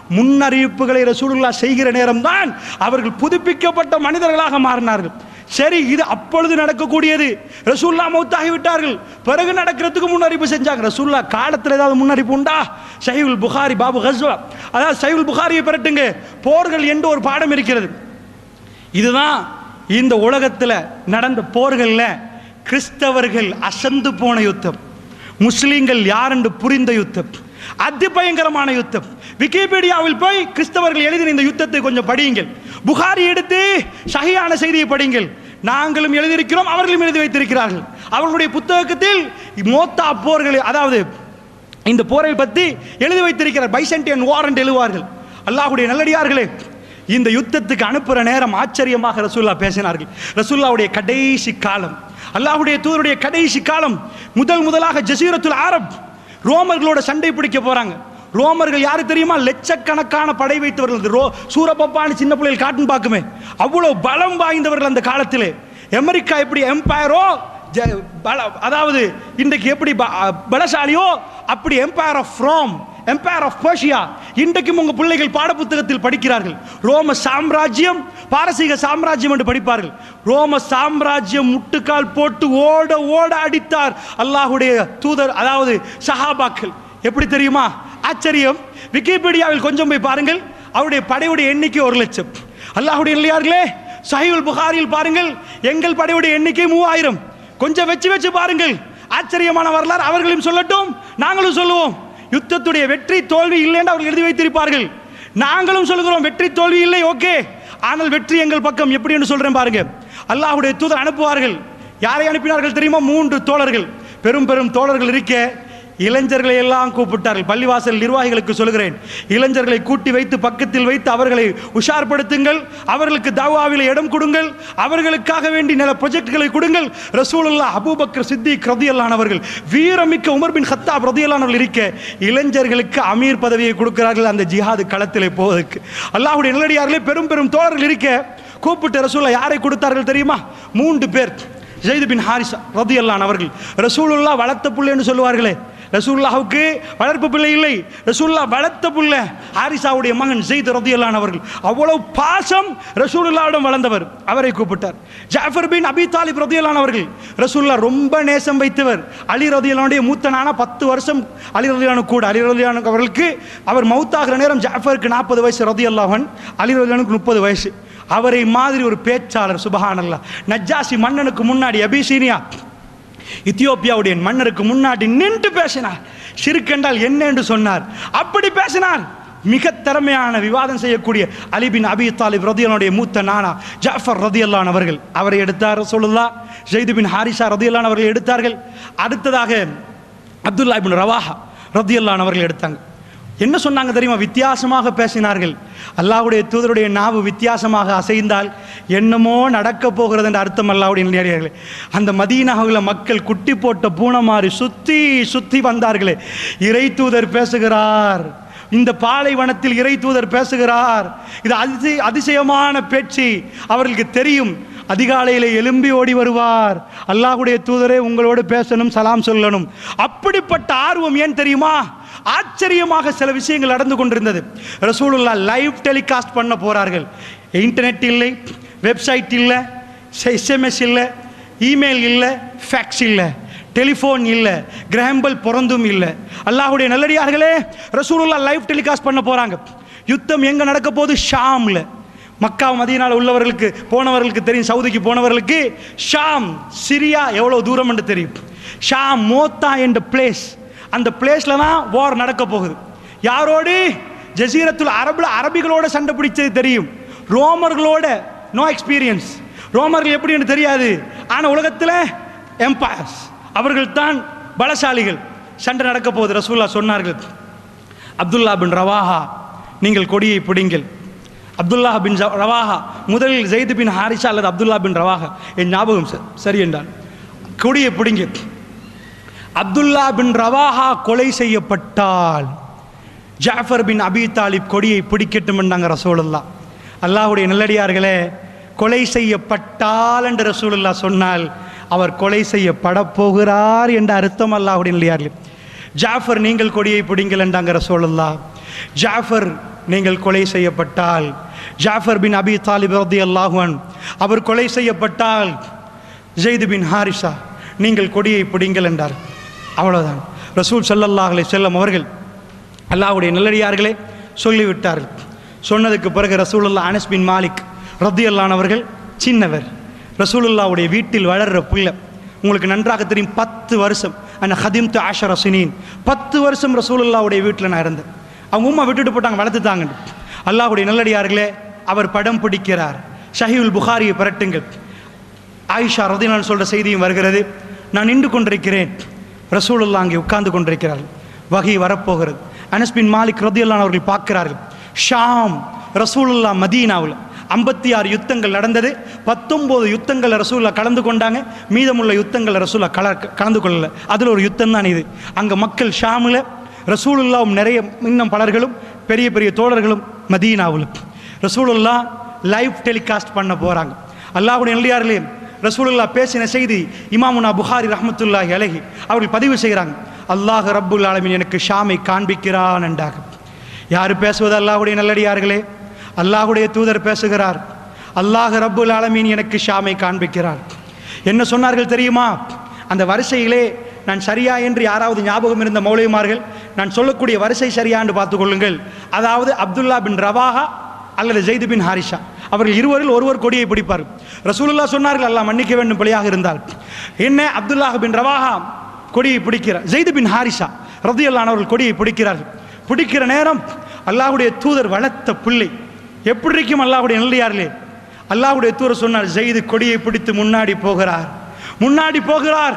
முன்னறிவிப்புகளை ரசூலுல்லா செய்கிற நேரம்தான் அவர்கள் புதுப்பிக்கப்பட்ட மனிதர்களாக மாறினார்கள் சரி இது அப்பொழுது நடக்கக்கூடியது ரசூல்லா மௌத்தாகி விட்டார்கள் பிறகு நடக்கிறதுக்கு முன்னறிவிப்பு செஞ்சாங்க ரசூல்லா காலத்தில் ஏதாவது முன்னறிவிப்பு உண்டா சைவுல் புகாரி பாபு ஹஸ்வா அதாவது சைவுல் புகாரியை பெறட்டுங்க போர்கள் என்று ஒரு பாடம் இருக்கிறது இதுதான் இந்த உலகத்தில் நடந்த போர்களில் கிறிஸ்தவர்கள் அசந்து போன யுத்தம் முஸ்லீம்கள் யார் என்று புரிந்த யுத்தம் அதி பயங்கரமான யுத்தம் விக்கிபீடியாவில் போய் கிறிஸ்தவர்கள் எழுதின இந்த யுத்தத்தை கொஞ்சம் படியுங்கள் புகாரி எடுத்து சகியான செய்தியை படியுங்கள் நாங்களும் எழுதியிருக்கிறோம் அவர்களும் எழுதி வைத்திருக்கிறார்கள் அவர்களுடைய புத்தகத்தில் மோத்தா போர்கள் அதாவது இந்த போரை பற்றி எழுதி வைத்திருக்கிறார் பைசன்டியன் வாரண்ட் எழுதுவார்கள் அல்லாஹ்வுடைய நல்லடியார்களே இந்த யுத்தத்துக்கு அனுப்புகிற நேரம் ஆச்சரியமாக ரசூல்லா பேசினார்கள் ரசூல்லாவுடைய கடைசி காலம் அல்லாஹ்வுடைய தூதருடைய கடைசி காலம் முதல் முதலாக ஜசீரத்துல் அரப் ரோமர்களோட சண்டை பிடிக்க போறாங்க ரோமர்கள் யாரு தெரியுமா லட்சக்கணக்கான படை வைத்தவர்கள் இந்த ரோ சூரப்பப்பான்னு சின்ன பிள்ளைகள் காட்டுன்னு பார்க்குமே அவ்வளோ பலம் வாய்ந்தவர்கள் அந்த காலத்திலே அமெரிக்கா எப்படி எம்பையரோ ஜ- பல அதாவது இன்றைக்கு எப்படி ப- பலசாலியோ அப்படி empire of Rome empire of Persia இன்றைக்கும் உங்க பிள்ளைகள் பாடப்புத்தகத்தில் படிக்கிறார்கள் ரோம சாம்ராஜ்யம் பாரசீக சாம்ராஜ்யம் என்று படிப்பார்கள் ரோம சாம்ராஜ்யம் முட்டுக்கால் போட்டு ஓட ஓட அடித்தார் அல்லாஹ்வுடைய தூதர் அதாவது சஹாபாக்கள் எப்படி தெரியுமா ஆச்சரியம் விக்கிபீடியாவில் கொஞ்சம் போய் பாருங்கள் அவருடைய படையுடைய எண்ணிக்கை ஒரு லட்சம் அல்லாஹ்வுடைய இல்லையார்களே சஹீல் புகாரியில் பாருங்கள் எங்கள் படையுடைய எண்ணிக்கை மூவாயிரம் கொஞ்சம் வச்சு வச்சு பாருங்கள் ஆச்சரியமான வரலாறு அவர்களும் சொல்லட்டும் நாங்களும் சொல்லுவோம் யுத்தத்துடைய வெற்றி தோல்வி இல்லை என்று அவர்கள் எழுதி வைத்திருப்பார்கள் நாங்களும் சொல்லுகிறோம் வெற்றி தோல்வி இல்லை ஓகே ஆனால் வெற்றி எங்கள் பக்கம் எப்படி என்று சொல்றேன் பாருங்க அல்லாஹ்வுடைய தூதர் அனுப்புவார்கள் யாரை அனுப்பினார்கள் தெரியுமா மூன்று தோழர்கள் பெரும் பெரும் தோழர்கள் இருக்க இளைஞர்களை எல்லாம் கூப்பிட்டார்கள் பள்ளிவாசல் நிர்வாகிகளுக்கு சொல்கிறேன் இளைஞர்களை கூட்டி வைத்து பக்கத்தில் வைத்து அவர்களை உஷார்படுத்துங்கள் அவர்களுக்கு தாவாவில் இடம் கொடுங்கள் அவர்களுக்காக வேண்டி நில ப்ரொஜெக்ட்களை கொடுங்கள் ரசூலுல்லா அபூபக்கர் சித்திக் ரதியல்லானவர்கள் வீரமிக்க உமர் பின் ஹத்தாப் ரதியல்லானவர்கள் இருக்க இளைஞர்களுக்கு அமீர் பதவியை கொடுக்கிறார்கள் அந்த ஜிஹாது களத்திலே போவதற்கு அல்லாஹ்வுடைய நிலடியார்களே பெரும் பெரும் தோழர்கள் இருக்க கூப்பிட்டு ரசூலா யாரை கொடுத்தார்கள் தெரியுமா மூன்று பேர் ஜெயிது பின் ஹாரிசா ரதியல்லான் அவர்கள் ரசூலுல்லா வளர்த்த புள்ளைன்னு சொல்லுவார்களே ரசூல்லாவுக்கு வளர்ப்பு பிள்ளை இல்லை ரசூல்லா வளர்த்த புள்ள ஹாரிசாவுடைய மகன் ஜெயித் ரதியல்லான் அவர்கள் அவ்வளவு பாசம் ரசூலுல்லாவிடம் வளர்ந்தவர் அவரை கூப்பிட்டார் ஜாஃபர் பின் அபி தாலிப் ரதியல்லான் அவர்கள் ரசூல்லா ரொம்ப நேசம் வைத்தவர் அலி ரதியல்லானுடைய மூத்தனான பத்து வருஷம் அலி ரதியானு கூட அலி ரதியானு அவர்களுக்கு அவர் மௌத்தாகிற நேரம் ஜாஃபருக்கு நாற்பது வயசு ரதியல்லாஹன் அலி ரதியானுக்கு முப்பது வயசு அவரை மாதிரி ஒரு பேச்சாளர் சுபஹானல்லா நஜ்ஜாசி மன்னனுக்கு முன்னாடி அபிசீனியா இத்தியோப்பியாவுடைய மன்னருக்கு முன்னாடி நின்று பேசினார் சிறுக்கென்றால் என்ன என்று சொன்னார் அப்படி பேசினார் மிக திறமையான விவாதம் செய்யக்கூடிய அலிபின் அபி தாலிப் ரதியனுடைய மூத்த நானா ஜாஃபர் ரதியல்லான் அவர்கள் அவரை எடுத்தார் சொல்லுல்லா ஜெய்து பின் ஹாரிஷா ரதியல்லான் அவர்கள் எடுத்தார்கள் அடுத்ததாக அப்துல்லா இபின் ரவாஹா ரதியல்லான் அவர்கள் எடுத்தாங்க என்ன சொன்னாங்க தெரியுமா வித்தியாசமாக பேசினார்கள் அல்லாஹ்வுடைய தூதருடைய நாவு வித்தியாசமாக அசைந்தால் என்னமோ நடக்க போகிறது என்ற அர்த்தம் அல்லாஹ்வுடைய நேரியர்களே அந்த மதீனாவில் மக்கள் குட்டி போட்ட பூனை மாதிரி சுத்தி சுத்தி வந்தார்களே இறை தூதர் பேசுகிறார் இந்த பாலைவனத்தில் இறை தூதர் பேசுகிறார் இது அதிசய அதிசயமான பேச்சு அவர்களுக்கு தெரியும் அதிகாலையில் எழும்பி ஓடி வருவார் அல்லாஹ்வுடைய தூதரே உங்களோடு பேசணும் சலாம் சொல்லணும் அப்படிப்பட்ட ஆர்வம் ஏன் தெரியுமா ஆச்சரியமாக சில விஷயங்கள் நடந்து கொண்டிருந்தது ரசூலுல்லா லைவ் டெலிகாஸ்ட் பண்ண போறார்கள் இன்டர்நெட் இல்லை வெப்சைட் இல்லை எஸ்எம்எஸ் இல்லை இமெயில் இல்லை ஃபேக்ஸ் இல்லை டெலிஃபோன் இல்லை கிரஹம்பல் பிறந்தும் இல்லை அல்லாஹ்வுடைய நல்லடியார்களே ரசூலுல்லா லைவ் டெலிகாஸ்ட் பண்ண போறாங்க யுத்தம் எங்க நடக்க போகுது ஷாம்ல மக்கா மதியனால உள்ளவர்களுக்கு போனவர்களுக்கு தெரியும் சவுதிக்கு போனவர்களுக்கு ஷாம் சிரியா எவ்வளோ தூரம் என்று தெரியும் ஷாம் மோத்தா என்ற பிளேஸ் அந்த பிளேஸ்ல தான் வார் நடக்க போகுது யாரோடு ஜசீரத்துல் அரபுல அரபிகளோட சண்டை பிடிச்சது தெரியும் ரோமர்களோட நோ எக்ஸ்பீரியன்ஸ் ரோமர்கள் எப்படின்னு தெரியாது ஆனால் உலகத்தில் எம்பயர்ஸ் அவர்கள் தான் பலசாலிகள் சண்டை நடக்க போகுது ரசூல்லா சொன்னார்கள் அப்துல்லா பின் ரவாஹா நீங்கள் கொடியை பிடிங்கள் அப்துல்லா பின் ஜ- ரவாஹா முதலில் ஜெயித் பின் ஹாரிஷா அல்லது அப்துல்லா பின் ரவாஹா என் ஞாபகம் ச- சரி என்றான் கொடியை பிடிங்க அப்துல்லா பின் ரவாஹா கொலை செய்யப்பட்டால் ஜாஃபர் பின் அபி தாலிப் கொடியை பிடிக்கட்டும் என்றாங்க ரசூலுல்லா அல்லாஹ்வுடைய நல்லடியார்களே கொலை செய்யப்பட்டால் என்று ரசூலுல்லா சொன்னால் அவர் கொலை செய்யப்பட போகிறார் என்ற அர்த்தம் அல்லாஹ்வுடைய நல்லடியார்களே ஜாஃபர் நீங்கள் கொடியை பிடிங்கள் என்றாங்க ரசூலுல்லா ஜாஃபர் நீங்கள் கொலை செய்யப்பட்டால் ஜாஃபர் பின் அபி தாலிப் ரதி அல்லாஹுவன் அவர் கொலை செய்யப்பட்டால் ஜெயிது பின் ஹாரிஷா நீங்கள் கொடியை பிடிங்கள் என்றார் அவ்வளவுதான் ரசூல் ஸல்லல்லாஹு அலைஹி செல்லம் அவர்கள் அல்லாஹ்வுடைய நல்லடியார்களே சொல்லிவிட்டார்கள் சொன்னதுக்கு பிறகு ரசூலுல்லா அனஸ் பின் மாலிக் ரத்தியல்லான் அவர்கள் சின்னவர் ரசூலுல்லாவுடைய வீட்டில் வளர்ற பிள்ளை உங்களுக்கு நன்றாக தெரியும் பத்து வருஷம் அந்த ஹதிம் து ஆஷர சினீன் பத்து வருஷம் ரசூலுல்லாவுடைய வீட்டில் நான் இருந்தேன் அவங்க உம்மா விட்டுட்டு போட்டாங்க வளர்த்துட்டாங்க அல்லாஹ்வுடைய நல்லடியார்களே அவர் படம் பிடிக்கிறார் ஷஹீவுல் புகாரியை பரட்டுங்கள் ஆயிஷா ரதினால் சொல்ற செய்தியும் வருகிறது நான் நின்று கொண்டிருக்கிறேன் ரசூலுல்லா அங்கே உட்கார்ந்து கொண்டிருக்கிறார்கள் வகை வரப்போகிறது அனஸ் பின் மாலிக் ரதியல்லான் அவர்கள் பார்க்கிறார்கள் ஷாம் ரசூலுல்லா மதீனாவில் ஐம்பத்தி ஆறு யுத்தங்கள் நடந்தது பத்தொம்போது யுத்தங்கள் ரசூல்லா கலந்து கொண்டாங்க மீதமுள்ள யுத்தங்கள் ரசூல்லா கல கலந்து கொள்ளல அதில் ஒரு யுத்தம் தான் இது அங்கே மக்கள் ஷாமில் ரசூலுல்லாவும் நிறைய இன்னும் பலர்களும் பெரிய பெரிய தோழர்களும் மதீனாவில் ரசூலுல்லா லைவ் டெலிகாஸ்ட் பண்ண போகிறாங்க அல்லாஹ்வுடைய நல்லியார்களே ரசூலுல்லா பேசின செய்தி இமாமுனா புகாரி ரஹ்மத்துல்லாஹி அலைஹி அவர்கள் பதிவு செய்கிறாங்க அல்லாஹ் ரப்புல் ஆலமீன் எனக்கு ஷாமை காண்பிக்கிறான் என்றாக யார் பேசுவது அல்லாஹ்வுடைய நல்லடியார்களே அல்லாஹ்வுடைய தூதர் பேசுகிறார் அல்லாஹ் ரப்புல் ஆலமீன் எனக்கு ஷாமை காண்பிக்கிறார் என்ன சொன்னார்கள் தெரியுமா அந்த வரிசையிலே நான் சரியா என்று யாராவது ஞாபகம் இருந்த மௌலிமார்கள் நான் சொல்லக்கூடிய வரிசை சரியா என்று பார்த்துக் கொள்ளுங்கள் அதாவது அப்துல்லா பின் ரவாஹா அல்லது ஜெயிது பின் ஹாரிஷா அவர்கள் இருவரில் ஒருவர் கொடியை பிடிப்பார் ரசூலுல்லா சொன்னார்கள் அல்லாஹ் மன்னிக்க வேண்டும் பிழையாக இருந்தால் என்ன அப்துல்லாஹ் பின் ரவாஹா கொடியை பிடிக்கிறார் ஜெயிது பின் ஹாரிஷா ரதியல்லானவர்கள் கொடியை பிடிக்கிறார்கள் பிடிக்கிற நேரம் அல்லாஹ்வுடைய தூதர் வளர்த்த பிள்ளை எப்படி இருக்கும் அல்லாஹ்வுடைய நல்லியார்களே அல்லாஹ்வுடைய தூதர் சொன்னார் ஜெயிது கொடியை பிடித்து முன்னாடி போகிறார் முன்னாடி போகிறார்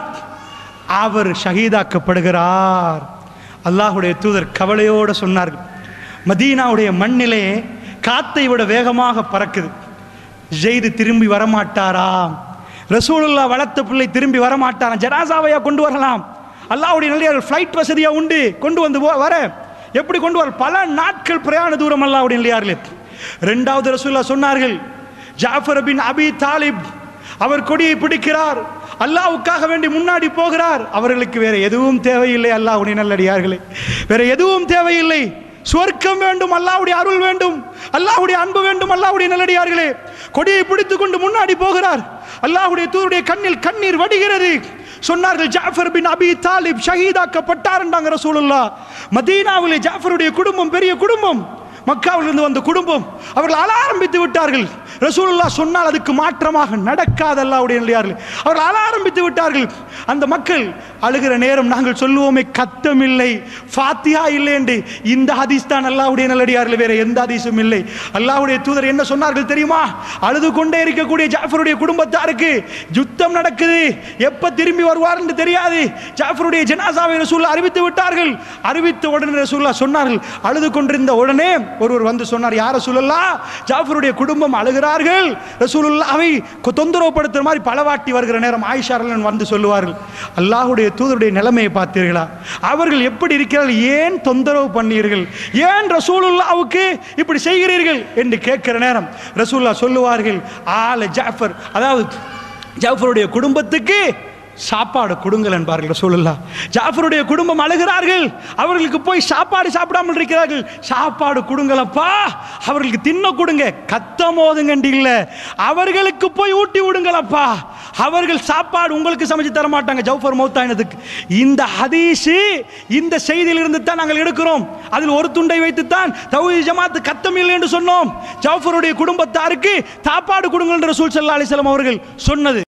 அவர் ஷஹீதாக்கப்படுகிறார் அல்லாஹ்வுடைய தூதர் கவலையோடு சொன்னார்கள் மதீனாவுடைய மண்ணிலே காத்தை விட வேகமாக பறக்குது ஜெயிது திரும்பி வரமாட்டாராம் ரசூலுல்லா வளர்த்த பிள்ளை திரும்பி வரமாட்டாராம் ஜனாசாவையா கொண்டு வரலாம் அல்லாஹ்வுடைய நல்லியார்கள் ஃப்ளைட் வசதியா உண்டு கொண்டு வந்து போ- வர எப்படி கொண்டு வர பல நாட்கள் பிரயாண தூரம் அல்லாஹ்வுடைய நல்லியார்களே ரெண்டாவது ரசூலுல்லா சொன்னார்கள் ஜாஃபர் பின் அபி தாலிப் அவர் கொடியை பிடிக்கிறார் அல்லாஹ்வுக்காக வேண்டி முன்னாடி போகிறார் அவர்களுக்கு வேற எதுவும் தேவையில்லை அல்லாஹ்வுடைய நல்லடியார்களே வேற எதுவும் தேவையில்லை சுவர்க்கம் வேண்டும் அல்லாஹ்வுடைய அருள் வேண்டும் அல்லாஹ்வுடைய அன்பு வேண்டும் அல்லாஹ்வுடைய நல்லடியார்களே கொடியை பிடித்துக் கொண்டு முன்னாடி போகிறார் அல்லாஹ்வுடைய தூருடைய கண்ணில் கண்ணீர் வடிகிறது சொன்னார்கள் ஜாஃபர் பின் அபி தாலிப் ஷஹீதாக்கப்பட்டார் என்றாங்க ரசூலுல்லாஹ் மதீனாவிலே ஜாஃபருடைய குடும்பம் பெரிய குடும்பம் மக்காவிலிருந்து வந்த குடும்பம் அவர்கள் அழ ஆரம்பித்து விட்டார்கள் ரசூலுல்லாஹ் சொன்னால் அதுக்கு மாற்றமாக நடக்காத அல்லாஹ்வுடைய நல்லடியார்களே அவர்கள் அழ ஆரம்பித்து விட்டார்கள் அந்த மக்கள் அழுகிற நேரம் நாங்கள் சொல்லுவோமே கத்தம் இல்லை ஃபாத்தியா இல்லை என்று இந்த ஹதீஸ் தான் அல்லாஹ்வுடைய நல்லடியார்கள் வேற எந்த ஹதீஸும் இல்லை அல்லாஹ்வுடைய தூதர் என்ன சொன்னார்கள் தெரியுமா அழுது கொண்டே இருக்கக்கூடிய ஜாஃபருடைய குடும்பத்தாருக்கு யுத்தம் நடக்குது எப்ப திரும்பி வருவார் என்று தெரியாது ஜாஃபருடைய ஜனாசாவை ரசூல்லா அறிவித்து விட்டார்கள் அறிவித்த உடனே ரசூல்லா சொன்னார்கள் அழுது கொண்டிருந்த உடனே ஒருவர் வந்து சொன்னார் யார் ரசூலுல்லா ஜாஃபருடைய குடும்பம் அழுகிறார்கள் ரசூலுல்லாவை கொ- தொந்தரவுப்படுத்துற மாதிரி பலவாட்டி வருகிற நேரம் ஆயிஷா ரலியல்லாஹு வந்து சொல்லுவார்கள் அல்லாஹ்வுடைய தூதருடைய நிலைமையை பார்த்தீர்களா அவர்கள் எப்படி இருக்கிறார்கள் ஏன் தொந்தரவு பண்ணீர்கள் ஏன் ரசூலுல்லாவுக்கு இப்படி செய்கிறீர்கள் என்று கேட்கிற நேரம் ரசூலுல்லாஹ் சொல்லுவார்கள் ஆல ஜாஃபர் அதாவது ஜாஃபருடைய குடும்பத்துக்கு சாப்பாடு கொடுங்கள் என்பார்கள் ரசூலுல்லாஹ் ஜாஃபருடைய குடும்பம் அழுகிறார்கள் அவர்களுக்கு போய் சாப்பாடு சாப்பிடாமல் இருக்கிறார்கள் சாப்பாடு கொடுங்களப்பா அவர்களுக்கு தின்ன கொடுங்க கத்தம் ஓதுங்கண்டி இல்ல அவர்களுக்கு போய் ஊட்டி விடுங்களப்பா அவர்கள் சாப்பாடு உங்களுக்கு சமைச்சு தர மாட்டாங்க ஜவுஃபர் மௌத்தாயினதுக்கு இந்த ஹதீஸு இந்த செய்தியிலிருந்து தான் நாங்கள் எடுக்கிறோம் அதில் ஒரு துண்டை வைத்துத்தான் தௌஹீத் ஜமாத்து கத்தம் இல்லை என்று சொன்னோம் ஜவுஃபருடைய குடும்பத்தாருக்கு சாப்பாடு கொடுங்கள் என்று ரசூல் ஸல்லல்லாஹு அலைஹி வஸல்லம் அவர்கள் சொன்னது